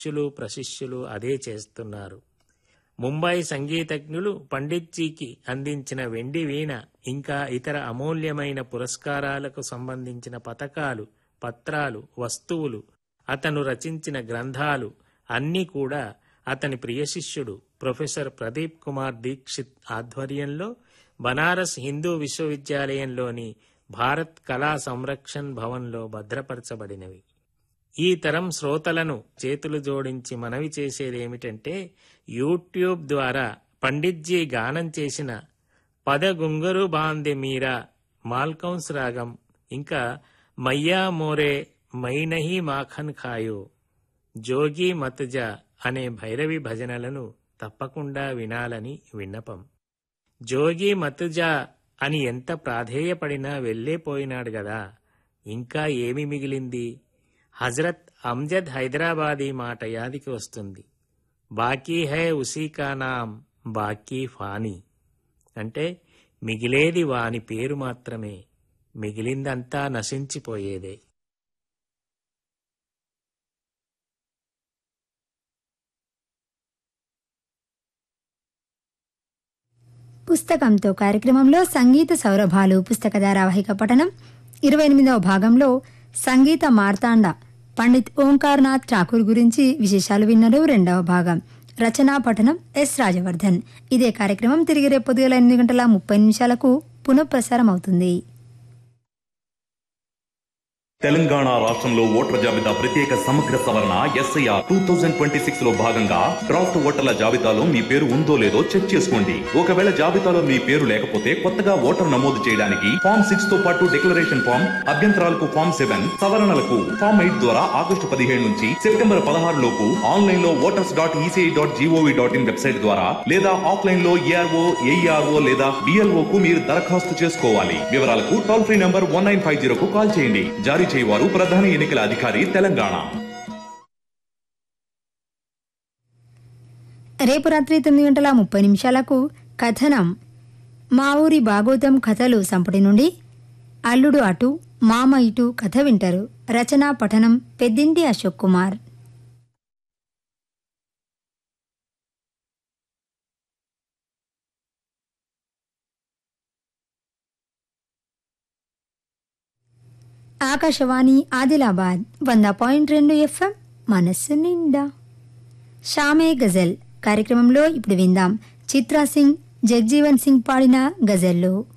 శిష్యులు ప్రశిష్యులు అదే చేస్తున్నారు ముంబై సంగీతజ్ఞులు పండిట్జీకి అందించిన వెండి వీణ ఇంకా ఇతర అమూల్యమైన పురస్కారాలకు సంబంధించిన పతకాలు పత్రాలు వస్తువులు అతను రచించిన గ్రంథాలు అన్నీ కూడా అతని ప్రియ శిష్యుడు ప్రొఫెసర్ ప్రదీప్ కుమార్ దీక్షిత్ ఆధ్వర్యంలో బనారస్ హిందూ విశ్వవిద్యాలయంలోని భారత్ కళా సంరక్షణ్ భవన్లో భద్రపరచబడినవి ఈ తరం శ్రోతలను చేతులు జోడించి మనవి చేసేదేమిటంటే యూట్యూబ్ ద్వారా పండిట్జీ గానం చేసిన పద గుంగరు బాందె మీరా మాల్కౌన్స్ రాగం ఇంకా మయ్యా మోరే మైనహి మాఖన్ ఖాయో జోగి మతజా అనే భైరవి భజనలను తప్పకుండా వినాలని విన్నపం జోగి మతుజా అని ఎంత ప్రాధేయపడినా వెళ్ళేపోయినాడు గదా ఇంకా ఏమి మిగిలింది హజరత్ అమ్జద్ హైదరాబాదీ మాట యాదికి వస్తుంది బాకీ హై ఉసీ కా నాం బాకీ ఫానీ అంటే మిగిలేది వాని పేరు మాత్రమే మిగిలిందంతా నశించిపోయేదే పుస్తకంతో కార్యక్రమంలో సంగీత సౌరభాలు పుస్తక ధారావాహిక పఠనం ఇరవై ఎనిమిదవ భాగంలో సంగీత మార్తాండ పండిత్ ఓంకార్నాథ్ ఠాకూర్ గురించి విశేషాలు విన్నారు రెండవ భాగం రచనా పఠనం ఎస్ రాజవర్ధన్ ఇదే కార్యక్రమం తిరిగి రేపు పొద్దుగల ఎనిమిది గంటల ముప్పై నిమిషాలకు పునఃప్రసారం అవుతుంది తెలంగాణ రాష్ట్రంలో ఓటర్ల జాబితా ప్రత్యేక సమగ్ర సవరణ SIR two thousand twenty six లో భాగంగా డ్రాఫ్ట్ ఓటర్ల జాబితాలో మీ పేరు ఉందో లేదో చెక్ చేసుకోండి ఒకవేళ జాబితాలో మీ పేరు లేకపోతే కొత్తగా ఓటర్ నమోదు చేయడానికి ఫామ్ సిక్స్ తో పాటు డిక్లరేషన్ ఫామ్ అభ్యంతరాలకు ఫామ్ సెవెన్ సవరణలకు ఫామ్ ఎయిట్ ద్వారా ఆగస్టు పదిహేడు నుంచి సెప్టెంబర్ పదహారు లోపు ఆన్లైన్ లో voters dot ECI dot GOV dot in website ద్వారా లేదా ఆఫ్లైన్ లో ఏఆర్ఓ ఏఈఆర్ఓ లేదా బిఎల్ఓ కు మీరు దరఖాస్తు చేసుకోవాలి వివరాలకు toll free number one nine five zero కు కాల్ చేయండి జారీ చేయవారు ప్రధాన ఎన్నికల అధికారి తెలంగాణ రేపు రాత్రి తొమ్మిది గంటల ముప్పై నిమిషాలకు కథనం మా ఊరి భాగోతం కథలు సంపుటి నుండి అల్లుడు అటు మామ ఇటు కథ వింటారు రచన పఠనం పెద్దింటి అశోక్ కుమార్ ఆకాశవాణి ఆదిలాబాద్ వంద పాయింట్ రెండు ఎఫ్ఎం మనస్సు నిండా షామే గజల్ కార్యక్రమంలో ఇప్పుడు విందాం చిత్రా సింగ్ జగ్జీవన్ సింగ్ పాడిన గజల్లు